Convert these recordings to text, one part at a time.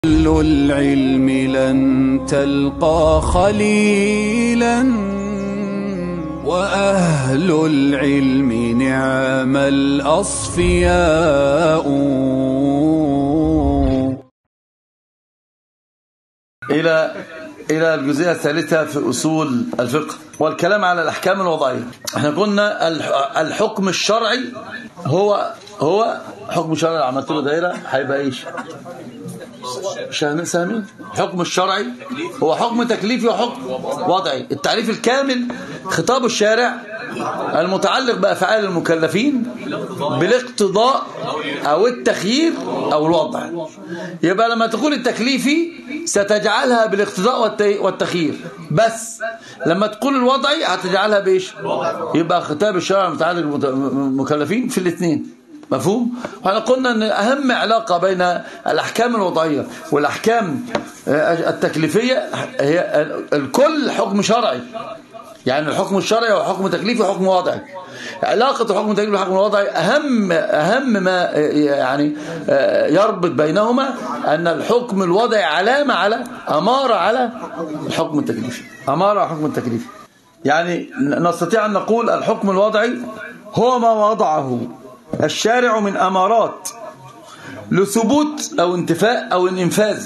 أهل العلم لن تلقى خليلا وأهل العلم نعم الأصفياء إلى إلى الجزئية الثالثة في أصول الفقه والكلام على الأحكام الوضعية احنا قلنا الح- الحكم الشرعي هو هو حكم شرعي لو عملت له دايرة هيبقى ايش شاهمين سامين الحكم الشرعي هو حكم تكليفي وحكم وضعي التعريف الكامل خطاب الشارع المتعلق بأفعال المكلفين بالاقتضاء أو التخيير أو الوضع يبقى لما تقول التكليفي ستجعلها بالاقتضاء والت- والتخيير بس لما تقول الوضعي هتجعلها بإيش يبقى خطاب الشارع المتعلق بالمكلفين في الاثنين مفهوم؟ احنا قلنا ان اهم علاقة بين الاحكام الوضعية والاحكام آه، التكليفية هي الكل حكم شرعي يعني الحكم الشرعي وحكم تكليفي وحكم وضعي علاقة الحكم التكليفي والحكم الوضعي أهم أهم ما آه، يعني آه، يربط بينهما أن الحكم الوضعي علامة على أمارة على الحكم التكليفي أمارة على الحكم التكليفي يعني نستطيع أن نقول الحكم الوضعي هو ما وضعه الشارع من أمارات لثبوت أو انتفاء أو انفاذ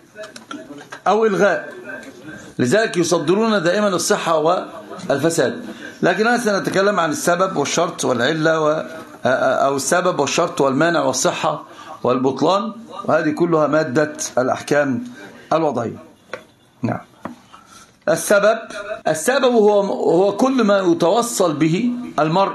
أو إلغاء لذلك يصدرون دائما الصحة والفساد لكننا سنتكلم عن السبب والشرط والعلة و أو السبب والشرط والمانع والصحة والبطلان وهذه كلها مادة الأحكام الوضعية نعم السبب السبب هو هو كل ما يتوصل به المرء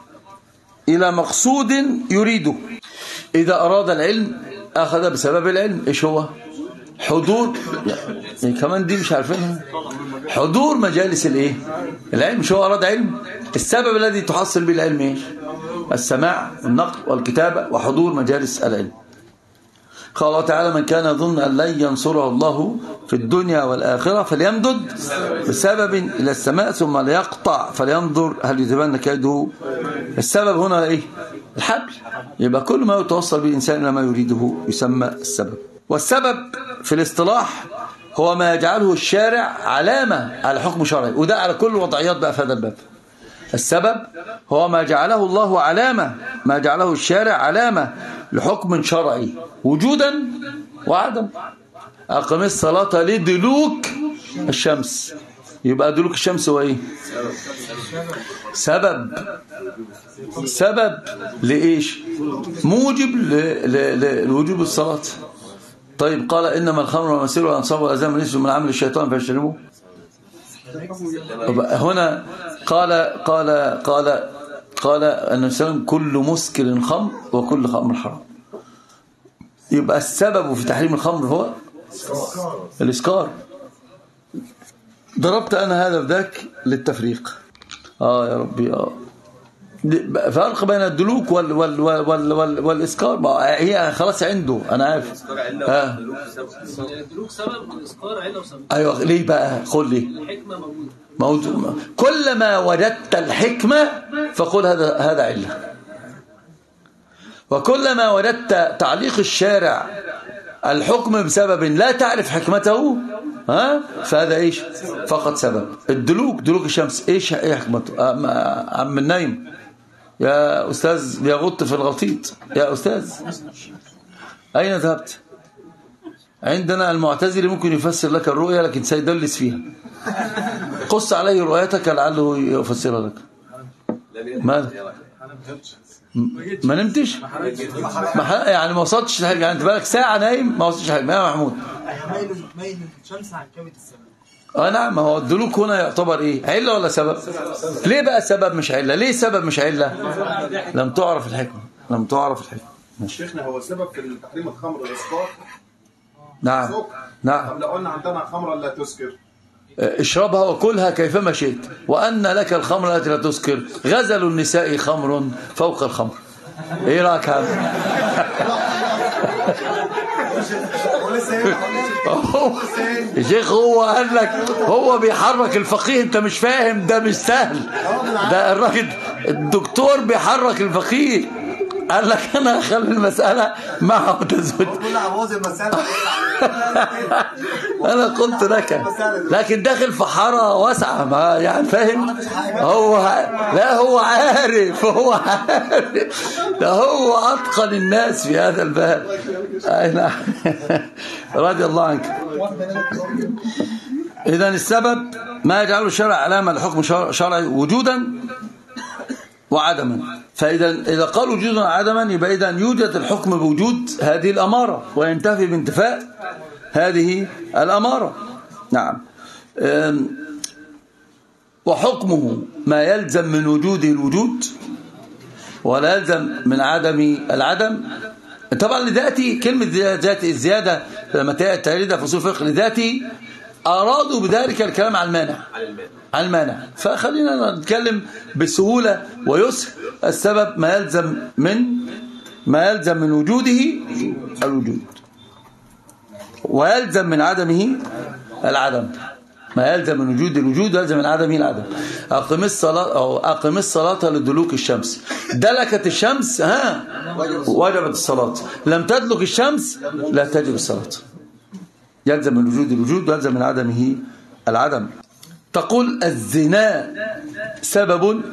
إلى مقصود يريده إذا أراد العلم أخذ بسبب العلم إيش هو حضور يعني كمان دي مش عارفينها حضور مجالس الايه العلم مش هو أراد علم السبب الذي تحصل به العلم ايش السماع والنقل والكتابة وحضور مجالس العلم قال الله تعالى من كان يظن أن لن ينصره الله في الدنيا والآخرة فليمدد بسبب إلى السماء ثم ليقطع فلينظر هل يذهبن كيده السبب هنا إيه الحبل يبقى كل ما يتوصل به الإنسان إلى ما يريده يسمى السبب والسبب في الاصطلاح هو ما يجعله الشارع علامة على حكم شرعي وده على كل الوضعيات بقى في هذا الباب السبب هو ما جعله الله علامة ما جعله الشارع علامة لحكم شرعي وجودا وعدم أقم الصلاة لدلوك الشمس يبقى دلوك الشمس هو ايه سبب سبب لإيش موجب ل- ل- ل- لوجوب الصلاة طيب قال إنما الخمر والمسير والأنصاب والأزام رجس من عمل الشيطان فاجتنبوه هنا قال قال قال قال النبي صلى الله عليه وسلم كل مسكر خمر وكل خمر حرام يبقى السبب في تحريم الخمر هو الإسكار ضربت أنا هذا بذاك للتفريق آه يا ربي آه دي- فرق بين الدلوك وال وال وال وال وال والإسكار ما هي خلاص عنده أنا عارف آه. الدلوك سبب والإسكار علة وسبب أيوة ليه بقى قول لي الحكمة موجودة موجود كلما وجدت الحكمة فقل هذا هذا علة وكلما وجدت تعليق الشارع الحكم بسبب لا تعرف حكمته ها فهذا ايش فقط سبب الدلوك دلوك الشمس ايش ايه حكمته أم- عم النايم يا استاذ يغط في الغطيط يا استاذ اين ذهبت عندنا المعتزلي ممكن يفسر لك الرؤيا لكن سيدلس فيها قص عليه رؤيتك لعله يفسرها لك ماذا ما نمتش ما ح- يعني ما وصلتش لحاجه يعني انت بقالك ساعه نايم ما وصلتش حاجه يا محمود ميل ميل الشمس عن كبد السماء اه نعم ما هو الدلوك هنا يعتبر ايه عله ولا سبب ليه بقى سبب مش عله ليه سبب مش عله لم تعرف الحكمه لم تعرف الحكمه شيخنا هو السبب في تحريم الخمر والاسقاط نعم سكر نعم طب لو قلنا عندنا خمرا لا تسكر اشربها وكلها كيفما شئت وأن لك الخمر التي لا تسكر غزل النساء خمر فوق الخمر ايه رايك يا عم هو- يا شيخ هو قال لك هو بيحرك الفقيه انت مش فاهم ده مش سهل ده الراجل الدكتور بيحرك الفقيه قال لك انا اخلي المساله مع تزوج كل عواز المسألة انا قلت لك لكن داخل في حاره واسعه ما يعني فاهم هو لا هو عارف هو عارف ده هو اتقن الناس في هذا الباب اي نعم رضي الله عنك اذا السبب ما يجعله الشرع علامه لحكم شرع- شرعي وجودا وعدما فإذا إذا قال وجودا وعدما يبقى إذا يوجد الحكم بوجود هذه الأمارة وينتفي بانتفاء هذه الأمارة نعم أم، وحكمه ما يلزم من وجوده الوجود ولا يلزم من عدم العدم طبعا لذاتي كلمة ذاتي الزيادة لما تريدها في أصول الفقه لذاتي أرادوا بذلك الكلام عن المانع عن المانع فخلينا نتكلم بسهولة ويسر السبب ما يلزم من ما يلزم من وجوده الوجود ويلزم من عدمه العدم ما يلزم من وجود الوجود يلزم من عدمه العدم أقم الصلاة أو أقم الصلاة لدلوك الشمس دلكت الشمس ها وجبت الصلاة لم تدلك الشمس لا تجب الصلاة يلزم من وجود الوجود ويلزم من عدمه العدم تقول الزنا سبب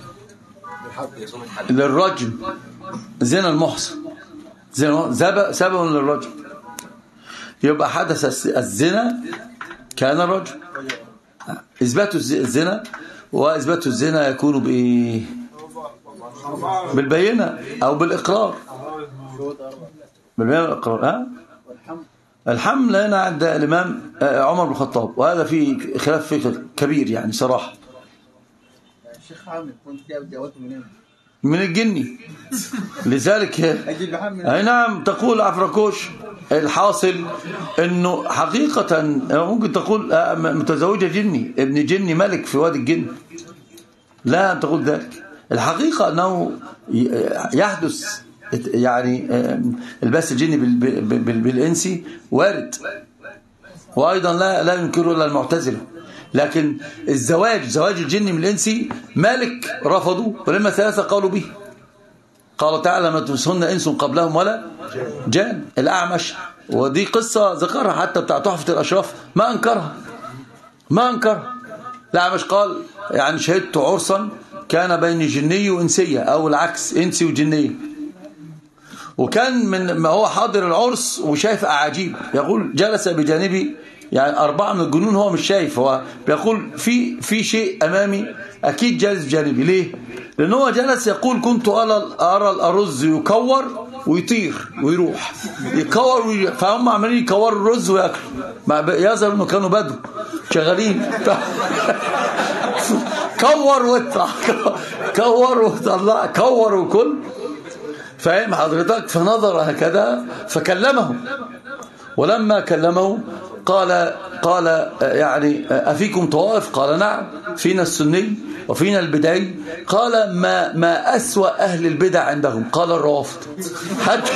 للرجم زنا المحصن زنا زب- سبب للرجم يبقى حدث الس- الزنا كان الرجم إثبات الز- الزنا وإثبات الزنا يكون بإيه بالبينة أو بالإقرار بالبينة والإقرار ها الحمل هنا عند الإمام آه، عمر بن الخطاب وهذا فيه خلاف فقه كبير يعني صراحة الشيخ حامد كنت جايب جوابته منين؟ من الجني لذلك اجيب لحام من اي نعم تقول عفركوش الحاصل انه حقيقة ممكن تقول آه، متزوجة جني ابن جني ملك في وادي الجن لا تقول ذلك الحقيقة انه ي- يحدث يعني آه، الباس الجني بال- بال- بال- بالانسي وارد وايضا لا لا ينكره الا المعتزله لكن الزواج زواج الجن من الانسي مالك رفضوا ولما ثلاثه قالوا به قال تعالى ما تمسهن انس قبلهم ولا جان الاعمش ودي قصه ذكرها حتى بتاع تحفه الاشراف ما انكرها ما انكرها الاعمش قال يعني شهدت عرسا كان بين جني وانسيه او العكس انسي وجنيه وكان من ما هو حاضر العرس وشايف أعاجيب يقول جلس بجانبي يعني أربعة من الجنون هو مش شايف هو بيقول في في شيء أمامي أكيد جالس بجانبي ليه؟ لأن هو جلس يقول كنت أرى أرى الأرز يكور ويطير ويروح يكور ويروح فهم عمالين يكوروا الرز وياكلوا مع- يظهر انه كانوا بدو شغالين كور واطلع كور وطلع كور وكل فاهم حضرتك فنظر هكذا فكلمه ولما كلمه قال قال آه، يعني آه، أفيكم طوائف قال نعم فينا السني وفينا البدعي قال ما ما أسوأ أهل البدع عندهم قال الروافض حتى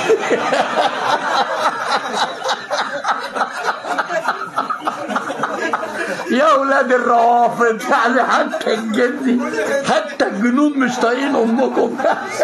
يا أولاد الروافض يعني حتى الجن حتى الجنود مش طايقين أمكم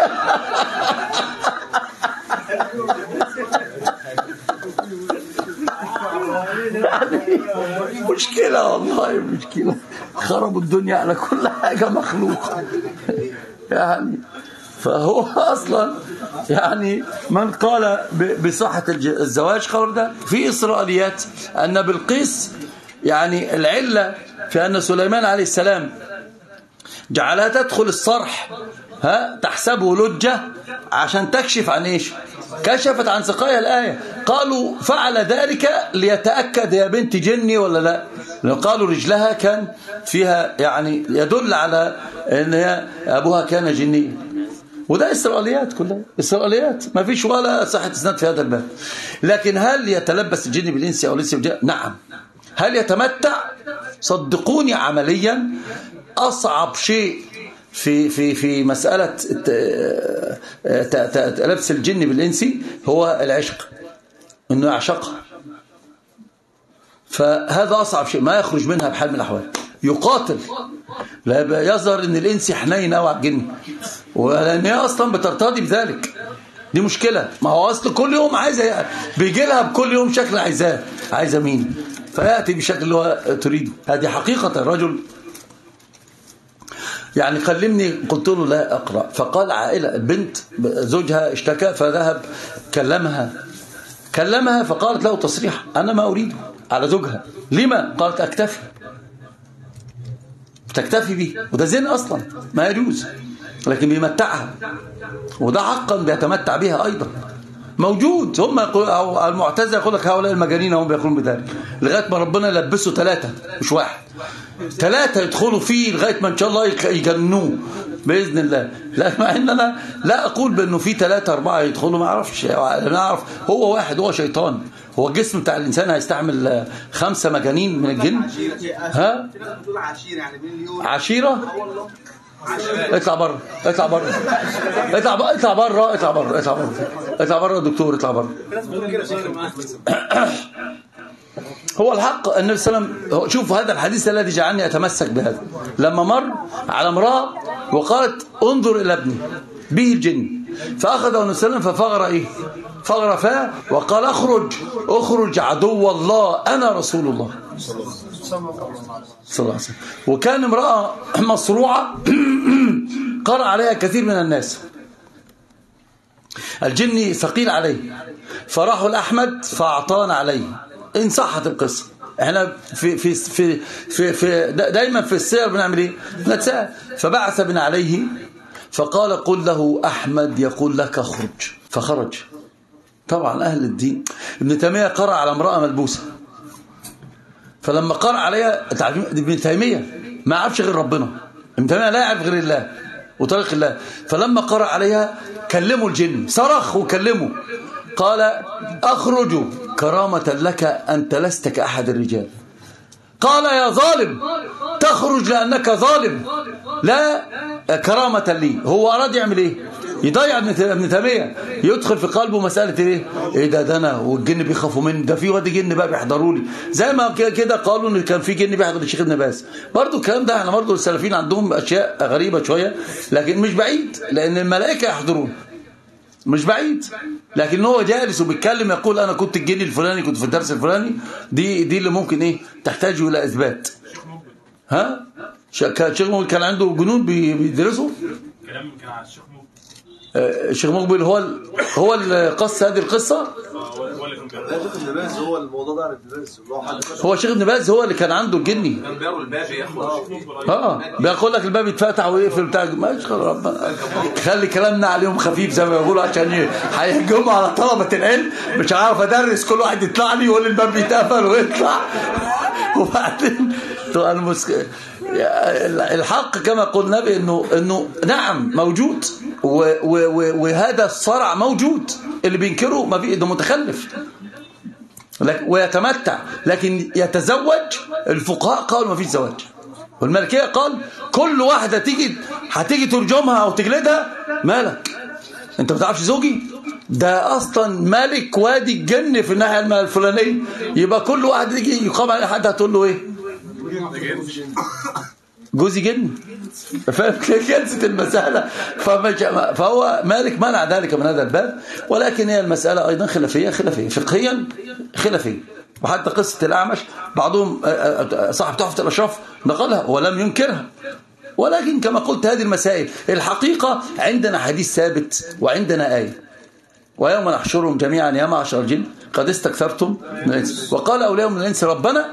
يعني مشكلة والله مشكلة خربوا الدنيا على كل حاجة مخلوقة يعني فهو أصلا يعني من قال ب- بصحة الج- الزواج قال ده في إسرائيليات أن بلقيس يعني العلة في أن سليمان عليه السلام جعلها تدخل الصرح ها تحسبه لجة عشان تكشف عن ايش كشفت عن سقايا الآية قالوا فعل ذلك ليتأكد يا بنت جني ولا لا لأن قالوا رجلها كان فيها يعني يدل على ان هي ابوها كان جنيا وده إسرائيليات كلها إسرائيليات ما فيش ولا صحة إسناد في هذا الباب لكن هل يتلبس الجن بالإنس أو الإنس بالجن نعم هل يتمتع صدقوني عمليا أصعب شيء في في في مسألة ت- ت- ت- لبس الجن بالإنسي هو العشق إنه يعشقها فهذا أصعب شيء ما يخرج منها بحال من الأحوال يقاتل لا يبقى يظهر ان الانس حنين قوي على الجن ولان هي اصلا بترتضي بذلك دي مشكلة ما هو أصل كل يوم عايزة بيجي لها بكل يوم شكل عايزاه عايزة مين فيأتي بالشكل اللي هو تريده هذه حقيقة الرجل يعني كلمني قلت له لا أقرأ فقال عائلة البنت زوجها اشتكى فذهب كلمها كلمها فقالت له تصريح أنا ما أريد على زوجها لما قالت أكتفي تكتفي به وده زين أصلا ما يجوز لكن بيمتعها وده حقا بيتمتع بها أيضا موجود هم يقول أو المعتزله يقول لك هؤلاء المجانين هم بيقولون بذلك لغايه ما ربنا يلبسوا ثلاثه مش واحد ثلاثه يدخلوا فيه لغايه ما ان شاء الله يك- يجنوه باذن الله لا مع ان انا لا اقول بانه في ثلاثه اربعه يدخلوا ما اعرفش انا اعرف هو واحد هو شيطان هو الجسم بتاع الانسان هيستحمل آه، خمسه مجانين من الجن ها في ناس بتقول عشيره يعني مليون عشيره اطلع بره اطلع بره اطلع بره اطلع بره اطلع بره اطلع بره اطلع بره يا دكتور اطلع بره هو الحق النبي صلى الله عليه وسلم هو- شوف هذا الحديث الذي جعلني اتمسك بهذا لما مر على امراه وقالت انظر الى ابني به الجن فاخذه النبي صلى الله عليه وسلم ففغر ايه فغر فاه وقال اخرج اخرج عدو الله انا رسول الله صلى الله عليه وسلم وكان امرأة مصروعة قرأ عليها كثير من الناس الجني ثقيل عليه فراحوا الأحمد فأعطانا عليه إن صحت القصة احنا في في في في, في دا- دايما في السير بنعمل ايه نتساءل فبعث بنا عليه فقال قل له احمد يقول لك اخرج فخرج طبعا اهل الدين ابن تيميه قرأ على امراه ملبوسه فلما قرأ عليها أنت عارفين دي ابن تيمية ما عرفش غير ربنا ابن تيمية لا يعرف غير الله وطريق الله فلما قرأ عليها كلموا الجن صرخ وكلموا قال أخرجوا كرامة لك أنت لست كأحد الرجال قال يا ظالم تخرج لأنك ظالم لا كرامة لي هو أراد يعمل إيه يضيع ابن تي- ابن تيمية يدخل في قلبه مسألة إيه إيه ده ده أنا والجن بيخافوا مني ده في واد جن بقى بيحضروا لي زي ما ك- كده قالوا إن كان في جن بيحضر الشيخ ابن باز برضو الكلام ده احنا برضو السلفيين عندهم أشياء غريبة شوية لكن مش بعيد لأن الملائكة يحضرون مش بعيد لكن هو جالس وبيتكلم يقول انا كنت الجني الفلاني كنت في الدرس الفلاني دي دي اللي ممكن ايه تحتاج الى اثبات ها ش- كان شيخ مقبل كان عنده جنون بي- بيدرسوا كلام كان على الشيخ مو آه، الشيخ مقبل هو ال- هو اللي قص هذه القصه هو هو اللي كان بيعمل شيخ ابن باز هو الموضوع ده عن ابن باز اللي هو حد فتح هو شيخ ابن باز هو اللي كان عنده الجني كان بيروا الباب ياخد اه بيقول لك الباب يتفتح ويقفل بتاع ماشي خلاص ربنا خلي كلامنا عليهم خفيف زي ما بيقولوا عشان ي- هيهجموا على طلبة العلم مش عارف ادرس كل واحد يطلع لي يقول الباب بيتقفل ويطلع وبعدين تو المسك... الحق كما قلنا بانه انه نعم موجود و... و... و... وهذا الصرع موجود اللي بينكره ما في ده متخلف لك- ويتمتع لكن يتزوج الفقهاء قالوا ما فيش زواج والملكية قال كل واحدة تيجي هتيجي ترجمها او تجلدها مالك انت ما تعرفش زوجي ده اصلا ملك وادي الجن في الناحيه الم- الفلانيه يبقى كل واحد يجي يقام عليه حد هتقول له ايه جوزي جن فاهم كنسة المسألة فمش فهو مالك منع ذلك من هذا الباب ولكن هي المسألة أيضا خلافية خلافية فقهيا خلافية وحتى قصة الأعمش بعضهم آه، آه، صاحب تحفة الأشراف نقلها ولم ينكرها ولكن كما قلت هذه المسائل الحقيقة عندنا حديث ثابت وعندنا آية ويوم نحشرهم جميعا يا معشر الجن قد استكثرتم من الإنس وقال أولياء من الإنس ربنا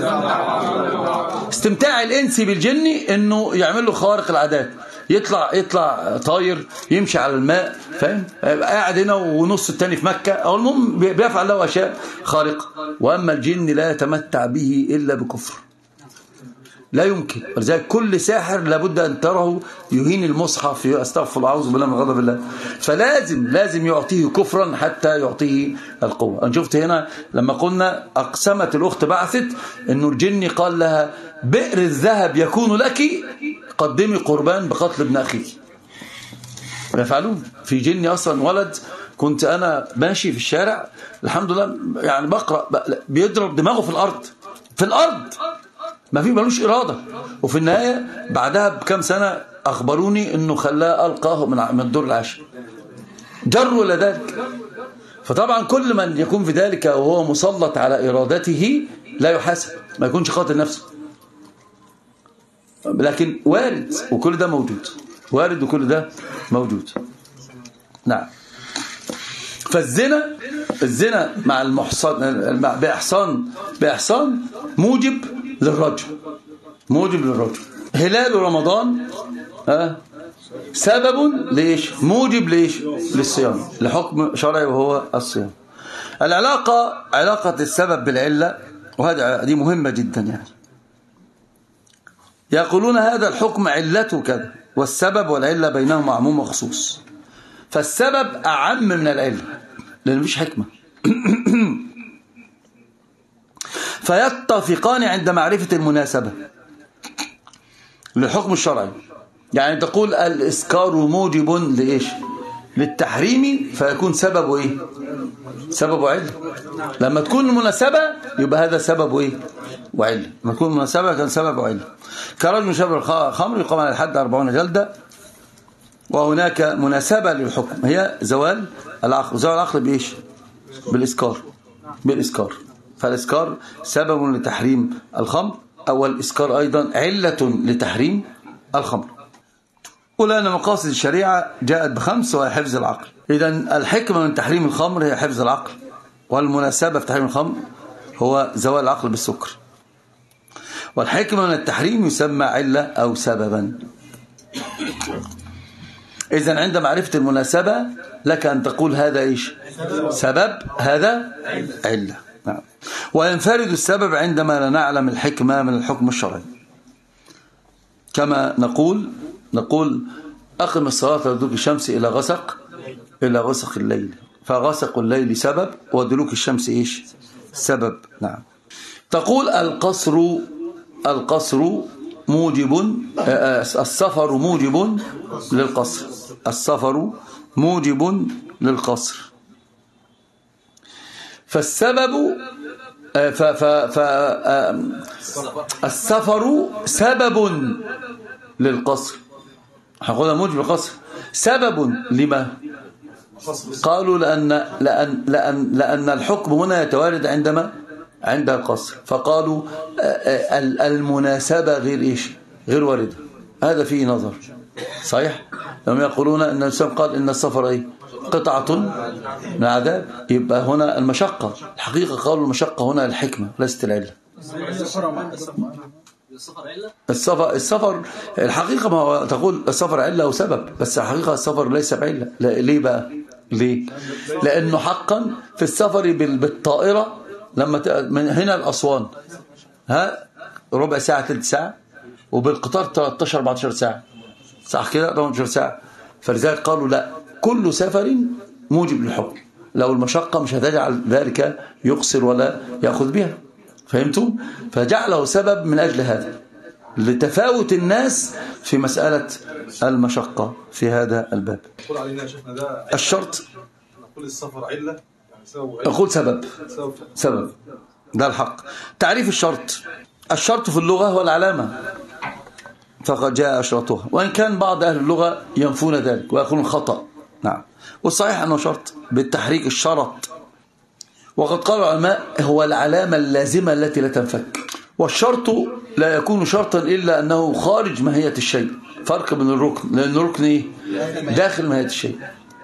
استمتاع الإنس بالجن إنه يعمل له خوارق العادات يطلع يطلع طاير يمشي على الماء فاهم يبقى قاعد هنا ونص التاني في مكة أو المهم بي- بيفعل له أشياء خارقة وأما الجن لا يتمتع به إلا بكفر لا يمكن ولذلك كل ساحر لابد أن تره يهين المصحف استغفر الله أعوذ بالله من غضب الله فلازم لازم يعطيه كفرا حتى يعطيه القوة أنا شفت هنا لما قلنا أقسمت الأخت بعثت أنه الجن قال لها بئر الذهب يكون لك قدمي قربان بقتل ابن أخيك يفعلون في جني أصلا ولد كنت أنا ماشي في الشارع الحمد لله يعني بقرأ بيضرب دماغه في الأرض في الأرض ما في ملوش إرادة وفي النهاية بعدها بكم سنة أخبروني أنه خلاه ألقاه من من الدور العاشر جر إلى ذلك فطبعا كل من يكون في ذلك وهو مسلط على إرادته لا يحاسب ما يكونش قاتل نفسه لكن وارد وكل ده موجود وارد وكل ده موجود نعم فالزنا الزنا مع المحصن مع بإحصان بإحصان موجب للرجل موجب للرجل هلال رمضان ها سبب ليش موجب ليش للصيام لحكم شرعي وهو الصيام العلاقة علاقة السبب بالعلة وهذا دي مهمة جدا يعني يقولون هذا الحكم علته كذا والسبب والعلة بينهما عموم وخصوص فالسبب أعم من العلة لأن مفيش حكمة فيتفقان عند معرفة المناسبة للحكم الشرعي يعني تقول الإسكار موجب لإيش للتحريم فيكون سببه إيه سببه علة لما تكون المناسبة يبقى هذا سببه إيه وعلة لما تكون المناسبة كان سببه علة كرجل شرب الخمر يقام على الحد 40 جلدة وهناك مناسبة للحكم هي زوال العقل زوال العقل بإيش بالإسكار بالإسكار فالإسكار سبب لتحريم الخمر أو الإسكار أيضا علة لتحريم الخمر قل أن مقاصد الشريعة جاءت بخمس وهي حفظ العقل إذا الحكمة من تحريم الخمر هي حفظ العقل والمناسبة في تحريم الخمر هو زوال العقل بالسكر والحكمة من التحريم يسمى علة أو سببا إذا عند معرفة المناسبة لك أن تقول هذا إيش سبب هذا علة نعم وينفرد السبب عندما لا نعلم الحكمة من الحكم الشرعي كما نقول نقول أقم الصلاة لدلوك الشمس إلى غسق إلى غسق الليل فغسق الليل سبب ودلوك الشمس إيش سبب نعم تقول القصر القصر موجب السفر موجب للقصر السفر موجب للقصر فالسبب ف ف ف السفر سبب للقصر هنقولها موجب للقصر سبب لما قالوا لأن, لأن, لأن, لأن الحكم هنا يتوارد عندما عند القصر فقالوا المناسبة غير إيش غير واردة هذا فيه نظر صحيح لما يقولون أن الإنسان قال إن السفر إيه قطعة من عذاب يبقى هنا المشقة الحقيقة قالوا المشقة هنا الحكمة ليست العلة السفر علة السفر السفر الحقيقة ما هو تقول السفر علة وسبب بس الحقيقة السفر ليس بعلة لا ليه بقى ليه لأنه حقا في السفر بال- بالطائرة لما ت- من هنا الأسوان ها ربع ساعة ثلث ساعة وبالقطار 13 14 ساعة صح كده 14 ساعة فلذلك قالوا لا كل سفر موجب للحكم لو المشقة مش هتجعل ذلك يقصر ولا يأخذ بها فهمتم فجعله سبب من أجل هذا لتفاوت الناس في مسألة المشقة في هذا الباب نقول علينا يا شيخنا ده الشرط نقول السفر علة يعني سبب علة أقول سبب سبب سبب ده الحق تعريف الشرط الشرط في اللغة هو العلامة فقد جاء أشرطها وإن كان بعض أهل اللغة ينفون ذلك ويقولون خطأ نعم والصحيح أنه شرط بالتحريك الشرط وقد قال العلماء هو العلامة اللازمة التي لا تنفك والشرط لا يكون شرطا إلا أنه خارج ماهية الشيء فرق بين الركن لأن الركن إيه؟ داخل ماهية الشيء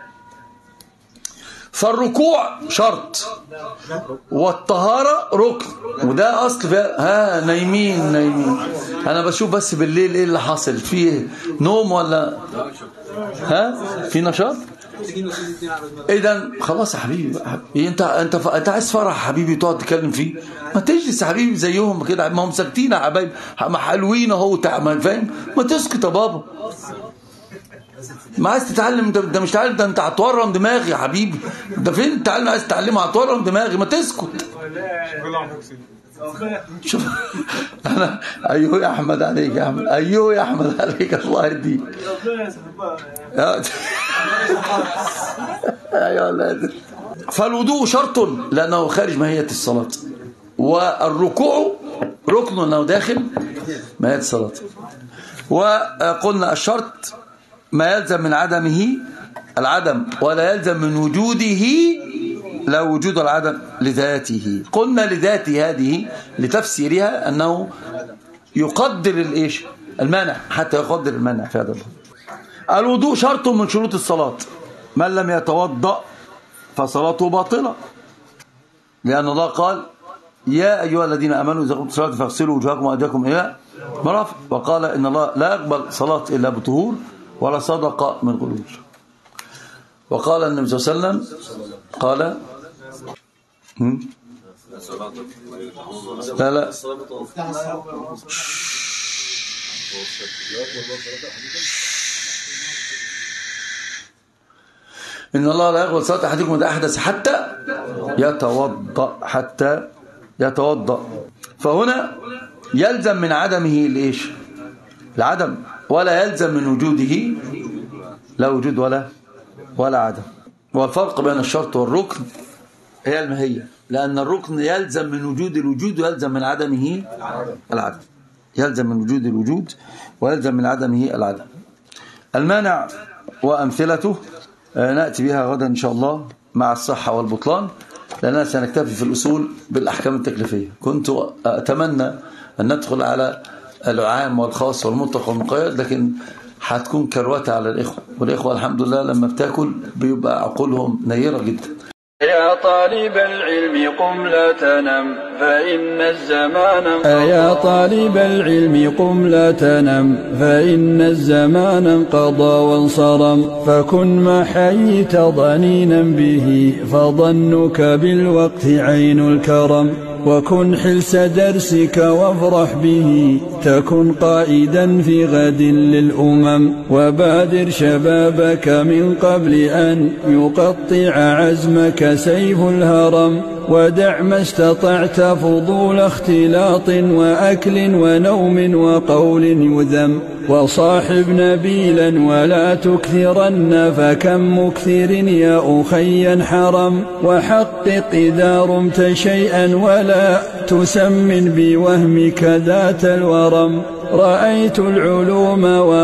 فالركوع شرط والطهارة ركن وده أصل فيها ها نايمين نايمين أنا بشوف بس بالليل إيه اللي حاصل فيه نوم ولا ها في نشاط اذا خلاص يا حبيبي حبيبي، انت انت ف... انت عايز فرح يا حبيبي تقعد تتكلم فيه ما تجلس يا حبيبي زيهم كده ما هم ساكتين يا حبايبي ما حلوين اهو تع- ما فاهم ما تسكت يا بابا ما عايز تتعلم انت انت مش تعلم ده انت هتورم دماغي يا حبيبي انت فين التعلم عايز تتعلمه هتورم دماغي ما تسكت شوف انا ايوه يا احمد عليك يا احمد ايوه يا احمد عليك الله يهديك يا- ايوه لازم فالوضوء شرط لانه خارج ماهيه الصلاه والركوع ركن انه داخل ماهيه الصلاه وقلنا الشرط ما يلزم من عدمه العدم ولا يلزم من وجوده لا وجود العدم لذاته قلنا لذاته هذه لتفسيرها أنه يقدر الإيش المانع حتى يقدر المانع في هذا الباب الوضوء شرط من شروط الصلاة من لم يتوضأ فصلاته باطلة لأن الله قال يا أيها الذين أمنوا إذا قمتم الصلاة فاغسلوا وجوهكم وأيديكم إلى مرافق وقال إن الله لا يقبل صلاة إلا بطهور ولا صدقة من غلول وقال النبي صلى الله عليه وسلم قال هم؟ لا لا إن الله لا يقبل صلاة أحدكم إذا أحدث حتى يتوضأ حتى يتوضأ فهنا يلزم من عدمه الإيش العدم ولا يلزم من وجوده لا وجود ولا ولا عدم والفرق بين الشرط والركن هي المهية لأن الركن يلزم من وجود الوجود ويلزم من عدمه العدم يلزم من وجود الوجود ويلزم من عدمه العدم المانع وأمثلته آه، نأتي بها غدا إن شاء الله مع الصحة والبطلان لأننا سنكتفي في الأصول بالأحكام التكليفية كنت أتمنى أن ندخل على العام والخاص والمطلق والمقيد لكن هتكون كروته على الإخوة والإخوة الحمد لله لما بتاكل بيبقى عقولهم نيرة جدا يا طالب العلم قم لا تنم فإن الزمان أيا طالب العلم قم لا تنم فإن الزمان انقضى وانصرم فكن ما حييت ضنينا به فظنك بالوقت عين الكرم وكن حلس درسك وافرح به تكن قائدا في غد للأمم وبادر شبابك من قبل أن يقطع عزمك سيف الهرم ودع ما استطعت فضول اختلاط وأكل ونوم وقول يذم وصاحب نبيلا ولا تكثرن فكم مكثر يا أخي حرم وحقق إذا رمت شيئا ولا تسمن بوهمك ذات الورم رأيت العلوم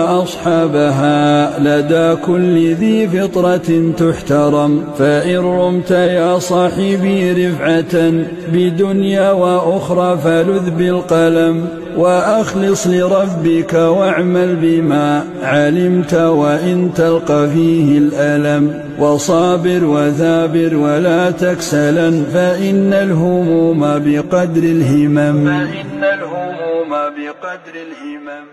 وأصحابها لدى كل ذي فطرة تحترم فإن رمت يا صاحبي رفعة بدنيا وأخرى فلذ بالقلم وأخلص لربك واعمل بما علمت وإن تلقى فيه الألم وصابر وثابر ولا تكسلا فإن الهموم بقدر الهمم فإن الهموم بقدر الهمم